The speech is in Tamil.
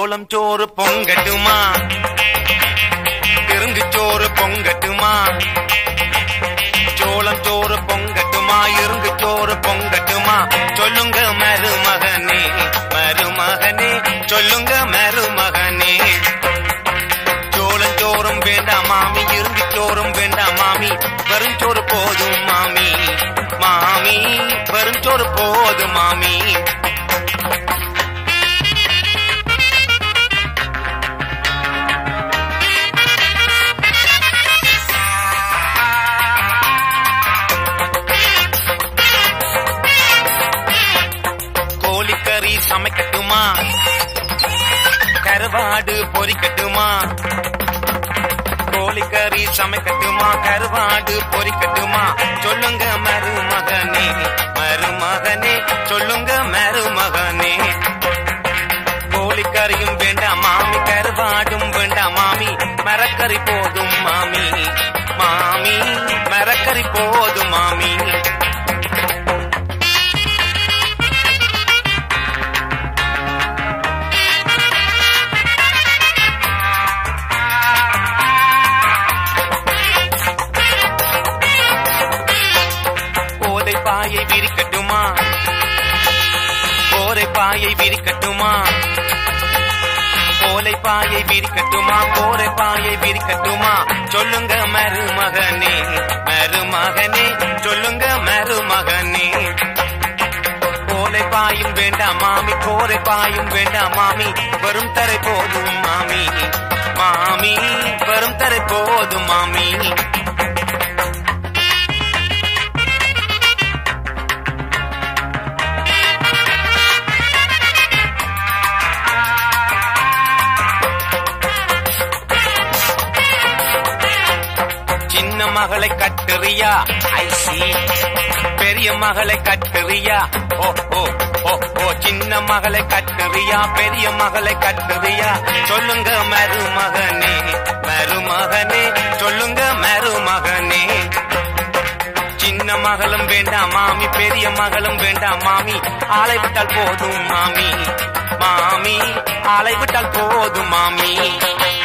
சோளம் சோறு பொங்கட்டுமா இருங்கு சோறு பொங்கட்டுமா சோளம் சோறு பொங்கட்டுமா இருங்கு சோறு பொங்கட்டுமா சொல்லுங்க மருமகனே மருமகனே சொல்லுங்க மருமகனே சோளம் சோறும் வேண்டாம் மாமி இருங்கு சோறும் வேண்டாம் மாமி வெறும் சோறு போதும் மாமி மாமி வெறும் சோறு போதும் மாமி கோழிக்கறி சமைக்கட்டுமா கருவாடு பொரிக்கட்டுமா கோழிக்கறி சமைக்கட்டுமா கருவாடு பொரிக்கட்டுமா சொல்லுங்க மருமகனே மருமகனே சொல்லுங்க மருமகனே கோழிக்கறியும் வேண்டாம் மாமி கருவாடும் வேண்டாம் மாமி மரக்கறி போதும் மாமி மாமி மரக்கறி போதும் மாமி கோதை பாயை விரிக்கட்டுமா கோதை பாயை விரிக்கட்டுமா கோலை பாயை விரிக்கட்டுமா கோரை பாயை விரிக்கட்டுமா சொல்லுங்க மருமகனே மருமகனே சொல்லுங்க மருமகனே கோலை பாயும் வேண்டாம் மாமி கோரை பாயும் வேண்டாம் மாமி வரும் தரை போதும் மாமி மாமி வரும் தரை போதும் மாமி சின்ன மகளை கட்டுறியா ஐசி பெரிய மகளை கட்டுறியா ஓ ஓ ஓ ஓ சின்ன மகளை கட்டுறியா பெரிய மகளை கட்டுறியா சொல்லுங்க மருமகனே மருமகனே சொல்லுங்க மருமகனே சின்ன மகளும் வேண்டாம் மாமி பெரிய மகளும் வேண்டாம் மாமி ஆளை விட்டால் போதும் மாமி மாமி ஆளை விட்டால் போதும் மாமி